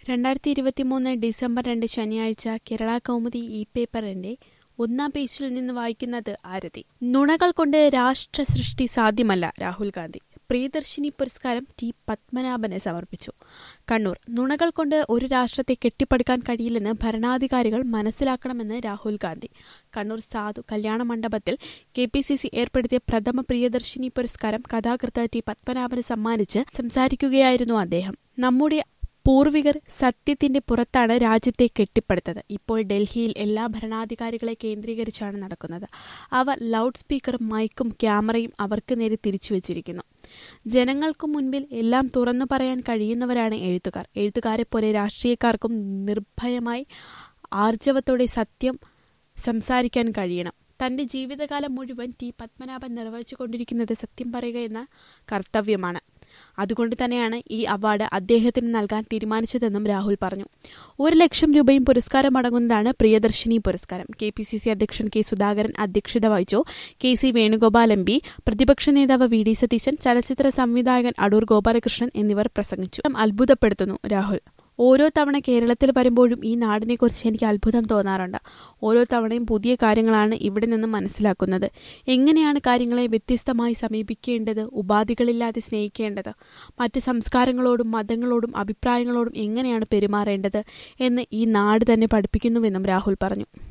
രണ്ടായിരത്തി ഇരുപത്തിമൂന്ന് ഡിസംബർ രണ്ട് ശനിയാഴ്ച കേരള കൗമുദി ഇ പേപ്പറിന്റെ ഒന്നാം പേജിൽ നിന്ന് വായിക്കുന്നത് ആരതി നുണകൾ കൊണ്ട് രാഷ്ട്ര സൃഷ്ടി സാധ്യമല്ല രാഹുൽ ഗാന്ധി പ്രിയദർശിനി പുരസ്കാരം ടി പത്മനാഭന് സമർപ്പിച്ചു കണ്ണൂർ നുണകൾ കൊണ്ട് ഒരു രാഷ്ട്രത്തെ കെട്ടിപ്പടുക്കാൻ കഴിയില്ലെന്ന് ഭരണാധികാരികൾ മനസ്സിലാക്കണമെന്ന് രാഹുൽ ഗാന്ധി കണ്ണൂർ സാധു കല്യാണ മണ്ഡപത്തിൽ കെ പി സി സി ഏർപ്പെടുത്തിയ പ്രഥമ പ്രിയദർശിനി പുരസ്കാരം കഥാകൃത്ത് ടി പത്മനാഭന് സമ്മാനിച്ച് സംസാരിക്കുകയായിരുന്നു അദ്ദേഹം നമ്മുടെ പൂർവികർ സത്യത്തിന്റെ പുറത്താണ് രാജ്യത്തെ കെട്ടിപ്പടുത്തത് ഇപ്പോൾ ഡൽഹിയിൽ എല്ലാ ഭരണാധികാരികളെ കേന്ദ്രീകരിച്ചാണ് നടക്കുന്നത് അവർ ലൗഡ് സ്പീക്കറും മൈക്കും ക്യാമറയും അവർക്ക് നേരെ തിരിച്ചു വച്ചിരിക്കുന്നു ജനങ്ങൾക്കു മുൻപിൽ എല്ലാം തുറന്നു പറയാൻ കഴിയുന്നവരാണ് എഴുത്തുകാർ എഴുത്തുകാരെ പോലെ രാഷ്ട്രീയക്കാർക്കും നിർഭയമായി ആർജവത്തോടെ സത്യം സംസാരിക്കാൻ കഴിയണം തന്റെ ജീവിതകാലം മുഴുവൻ ടി പത്മനാഭൻ നിർവഹിച്ചുകൊണ്ടിരിക്കുന്നത് സത്യം പറയുക എന്ന കർത്തവ്യമാണ് അതുകൊണ്ട് തന്നെയാണ് ഈ അവാർഡ് അദ്ദേഹത്തിന് നൽകാൻ തീരുമാനിച്ചതെന്നും രാഹുൽ പറഞ്ഞു ഒരു ലക്ഷം രൂപയും പുരസ്കാരം അടങ്ങുന്നതാണ് പ്രിയദർശിനി പുരസ്കാരം കെ പി സി സി അധ്യക്ഷൻ കെ സുധാകരൻ അധ്യക്ഷത വഹിച്ചു K C Venugopal M P പ്രതിപക്ഷ നേതാവ് വി ഡി സതീശൻ ചലച്ചിത്ര സംവിധായകൻ അടൂർ ഗോപാലകൃഷ്ണൻ എന്നിവർ പ്രസംഗിച്ചു അത്ഭുതപ്പെടുത്തുന്നു രാഹുൽ ഓരോ തവണ കേരളത്തിൽ വരുമ്പോഴും ഈ നാടിനെക്കുറിച്ച് എനിക്ക് അത്ഭുതം തോന്നാറുണ്ട് ഓരോ തവണയും പുതിയ കാര്യങ്ങളാണ് ഇവിടെ നിന്ന് മനസ്സിലാക്കുന്നത് എങ്ങനെയാണ് കാര്യങ്ങളെ വ്യത്യസ്തമായി സമീപിക്കേണ്ടത് ഉപാധികളില്ലാതെ സ്നേഹിക്കേണ്ടത് മറ്റ് സംസ്കാരങ്ങളോടും മതങ്ങളോടും അഭിപ്രായങ്ങളോടും എങ്ങനെയാണ് പെരുമാറേണ്ടത് എന്ന് ഈ നാട് തന്നെ പഠിപ്പിക്കുന്നുവെന്നും രാഹുൽ പറഞ്ഞു